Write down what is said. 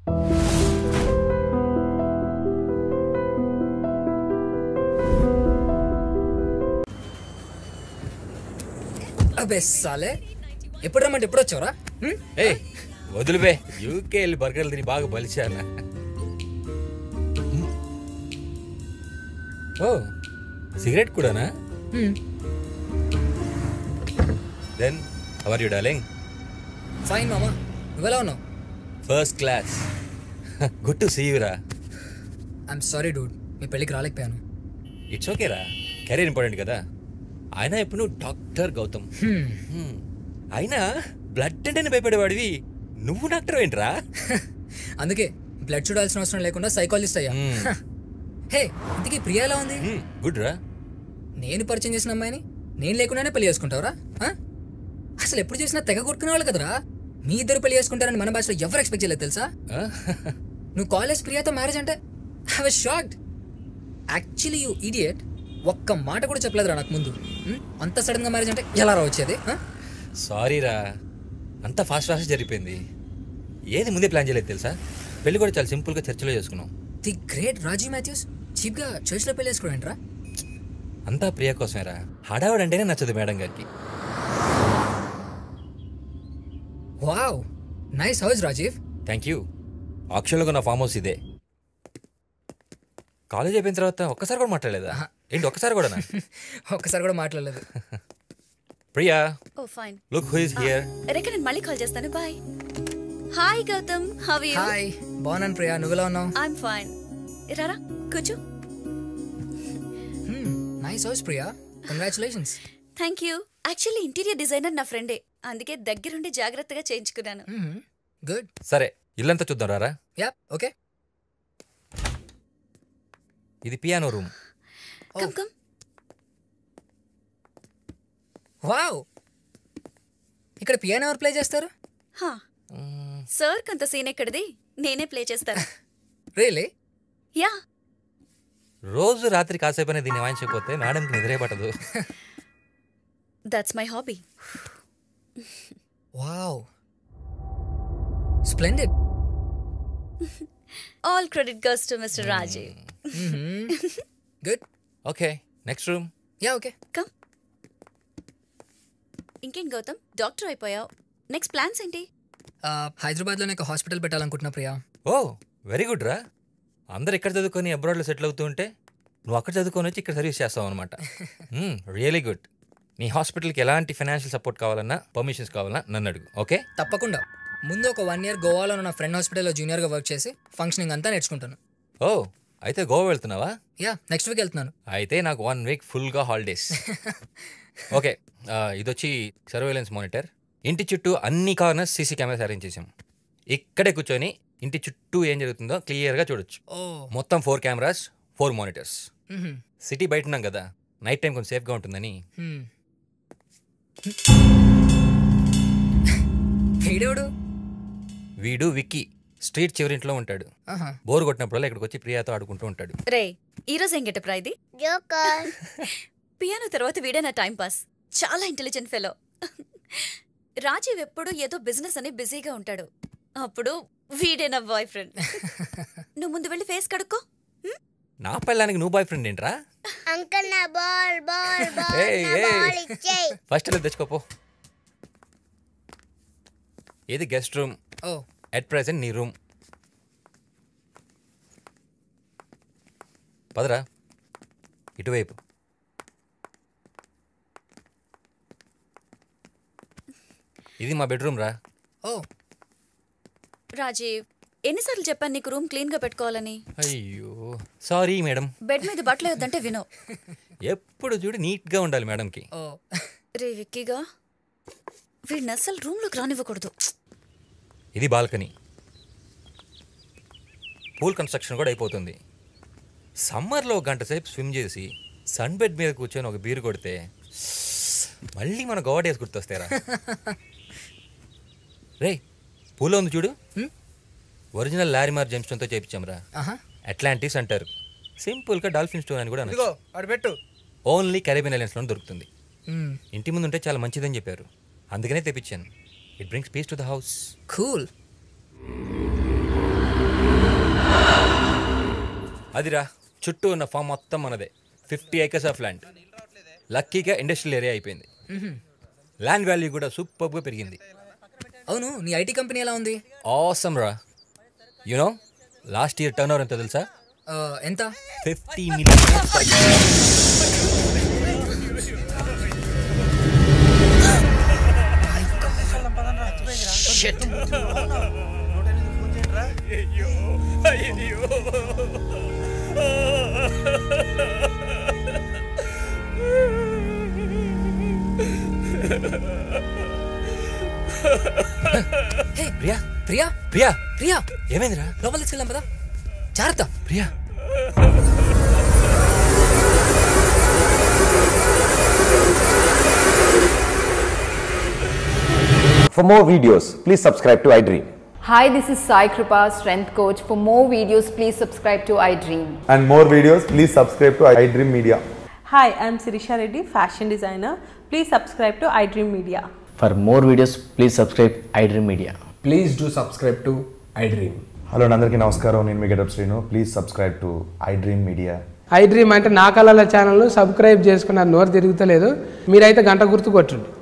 అబే సాలే ఎప్పుడు రమ్మంటే ఎప్పుడు వచ్చావురా హ్మ్? ఏ వదిలిపే యూకే వెళ్ళి బర్గర్లు తిని బాగా బలిచాను ఓ సిగరెట్ కూడానా hmm. Then how are you darling fine మామా నువ్వెలా ఉన్నావు first class good to see యూరా ఐఎమ్ సారీ డూడ్ మీ పెళ్ళికి రాలేకపోయాను ఇట్స్ ఓకేరా కెరీర్ ఇంపార్టెంట్ కదా అయినా ఇప్పుడు నువ్వు డాక్టర్ గౌతమ్ హ్మ్. Hmm. అయినా బ్లడ్ అంటేనే భయపడేవాడివి నువ్వు డాక్టర్ ఏంట్రా అందుకే బ్లడ్ చూడాల్సిన అవసరం లేకుండా సైకాలజిస్ట్ అయ్యా Hmm. హే ఇంతకీ ప్రియా ఎలా ఉంది గుడ్ రా నేను పరిచయం చేసిన అమ్మాయిని నేను లేకుండానే పెళ్లి చేసుకుంటావరా ఆ? అసలు ఎప్పుడు చూసినా తెగ కొట్టుకునే వాళ్ళు కదరా మీ ఇద్దరు పెళ్లి చేసుకుంటారని మన భాషలో ఎవరు ఎక్స్పెక్ట్ చేయలేదు తెలుసా నువ్వు కాలేజ్ ప్రియాతో మ్యారేజ్ అంటే I was shocked actually you idiot ఒక్క మాట కూడా చెప్పలేదురా నాకు ముందు హ్మ్? అంత సడన్ గా మ్యారేజ్ అంటే ఎలా రా వచ్చేది ఆ? సారీరా అంతా ఫాస్ట్ ఫాస్ట్ జరిగిపోయింది ఏది ముందే ప్లాన్ చేయలేదు తెలుసా పెళ్లి కూడా చాలా సింపుల్గా చర్చలో చేసుకున్నాం the great Raji Mathews cheap గా చర్చ్ లో పెళ్లి చేసుకోవడం ఏంట్రా అంతా ప్రియ కోసమేరా హడావుడ్ అంటేనే నచ్చదు మేడం గారికి wow nice house Rajiv thank you ఆక్షన్లో నా ఫామ్ హౌస్ ఇదే కాలేజ్ అయిపోయిన తర్వాత ఒక్కసారి కూడా మాట్లాడలేదా ఏంటి ఒక్కసారి కూడా ఒక్కసారి కూడా మాట్లాడలేదు Priya oh fine look who is here Rekha నేను మళ్ళీ కాల్ చేస్తాను bye hi Gautam how you hi బాగున్నాను ప్రియా నువ్వెలా ఉన్నావు ఐఎమ్ ఫైన్ రారా కూర్చో nice house Priya congratulations thank you actually interior designer నా ఫ్రెండే అందుకే దగ్గరుండి జాగ్రత్తగా చేయించుకున్నాను గుడ్ సరే ఇల్లంతా చూద్దాం రారా యా ఓకే ఇది piano room come come wow ఇక్కడ పియానో ఎవరు ప్లే చేస్తారు హా సార్ కొంత సీన్ ఎక్కడిది నేనే ప్లే చేస్తాను రియలీ యా రోజు రాత్రి కాసేపైనా దీన్ని వాయించకపోతే మేడంకి నిద్రే పట్టదు that's my hobby wow splendid all credit goes to mister Rajiv good okay next room yeah okay come ఇంకేం గౌతమ్ డాక్టర్ అయిపోయావు నెక్స్ట్ ప్లాన్స్ ఏంటి హైదరాబాద్లోనే ఒక హాస్పిటల్ పెట్టాలనుకుంటున్నా ప్రియా ఓ వెరీ గుడ్ రా అందరు ఇక్కడ చదువుకొని అబ్రాడ్లో సెటిల్ అవుతూ ఉంటే నువ్వు అక్కడ చదువుకొని వచ్చి ఇక్కడ సర్వీస్ చేస్తావు అనమాట రియలీ గుడ్ నీ హాస్పిటల్కి ఎలాంటి ఫైనాన్షియల్ సపోర్ట్ కావాలన్నా పర్మిషన్స్ కావాలన్నా నన్ను అడుగు ఓకే తప్పకుండా ముందు ఒక వన్ ఇయర్ గోవాలో నా ఫ్రెండ్ హాస్పిటల్లో జూనియర్గా వర్క్ చేసి ఫంక్షనింగ్ అంతా నేర్చుకుంటాను ఓ అయితే గోవా వెళ్తున్నావా యా నెక్స్ట్ వీక్ వెళ్తున్నాను అయితే నాకు వన్ వీక్ ఫుల్గా హాలిడేస్ ఓకే ఇది వచ్చి సర్వేలెన్స్ మానిటర్ ఇంటి చుట్టూ అన్ని కార్నర్స్ సీసీ కెమెరాస్ అరేంజ్ చేసాం ఇక్కడే కూర్చొని ఇంటి చుట్టూ ఏం జరుగుతుందో క్లియర్గా చూడొచ్చు ఓ మొత్తం ఫోర్ కెమెరాస్ ఫోర్ మానిటర్స్ మ్హూ. సిటీ బయట ఉన్నాం కదా నైట్ టైం కొంచెం సేఫ్గా ఉంటుందని హ్మ్. వీడెవడు వీడు విక్కీ స్ట్రీట్ చివరింట్లో ఉంటాడు ఆహా. బోర్ కొట్టినప్పుడల్లా ఇక్కడికి వచ్చి ప్రియాతో ఆడుకుంటూ ఉంటాడు రే ఈ రోజు ఏం గెటప్ రా ఇది పియానో తర్వాత వీడే నా టైం పాస్ చాలా ఇంటెలిజెంట్ ఫెలో రాజీవ్ ఎప్పుడు ఏదో బిజినెస్ అని బిజీగా ఉంటాడు అప్పుడు వీడే నా బాయ్ ఫ్రెండ్ నువ్వు ముందు వెళ్ళి ఫేస్ కడుక్కో నా పెళ్ళానికి నువ్వు బాయ్ ఫ్రెండ్ ఏంట్రా అంకుల్ నా బాల్ బాల్ బాల్ ఏయ్, నా ఏయ్. బాల్ ఇచ్చేయ్ ఫస్ట్ వెళ్ళి తెచ్చుకోపో ఇది గెస్ట్ రూమ్ ఓ ఎట్ ప్రెసెంట్ నీ రూమ్ పదరా ఇటువైపు ఇది మా బెడ్రూమ్ రా ఓ రాజీవ్ ఎన్నిసార్లు చెప్పాను నీకు రూమ్ క్లీన్ గా పెట్టుకోవాలని అయ్యో సారీ మేడం బెడ్ మీద బట్టలు వద్దంటే వినో ఎప్పుడు చూడు నీట్గా ఉండాలి మేడంకి ఓ రే విక్కీగా వీడిని అస్సలు రూమ్లోకి రానివ్వకూడదు ఇది బాల్కనీ పూల్ కన్స్ట్రక్షన్ కూడా అయిపోతుంది సమ్మర్లో ఒక గంట సేపు స్విమ్ చేసి సన్ బెడ్ మీద కూర్చొని ఒక బీరు కొడితే మళ్ళీ మన గోవా డేస్ గుర్తొస్తారా రే పూలో ఉంది చూడు ఒరిజినల్ లారిమార్ జెమ్స్టోన్తో చేయించాంరా ఆహా అట్లాంటిస్ అంటారు సింపుల్గా డాల్ఫిన్ స్టోన్ అని కూడా అనొచ్చు. ఇదిగో అటు పెట్టు ఓన్లీ కరేబియన్ ఐలాండ్స్లో దొరుకుతుంది మ్మ్. ఇంటి ముందు ఉంటే చాలా మంచిదని చెప్పారు అందుకనే తెప్పించాను it brings peace to the house cool అదిరా చుట్టూ ఉన్న ఫామ్ మొత్తం మనదే ఫిఫ్టీ ఏకర్స్ ఆఫ్ ల్యాండ్ లక్కీగా ఇండస్ట్రియల్ ఏరియా అయిపోయింది ల్యాండ్ వాల్యూ కూడా సూపర్గా పెరిగింది అవును నీ ఐటీ కంపెనీ ఎలా ఉంది ఆసమ్ రా you know last year turnover ఎంత తెలుసా ఆ, ఎంత fifty million hey Priya Priya Priya Priya ఏమైందిరా లోపల తీసుకెళ్దాం పదా జాగ్రత్త Priya For more videos, please subscribe to iDream. Hi, this is Sai Kripa, strength coach. For more videos, please subscribe to iDream. and more videos, please subscribe to iDream Media. Hi, I'm Sirisha Reddy, fashion designer. Please subscribe to iDream Media. For more videos, please subscribe iDream Media. Please do subscribe to iDream. Hello అందరికీ నమస్కారం నేను మీ getup Srinu please subscribe to iDream media I dream అంటే నా కళల ఛానల్ను subscribe చేసుకున్న నోరు తిరుగుతలేదు మీరైతే గంట గుర్తు కొట్టండి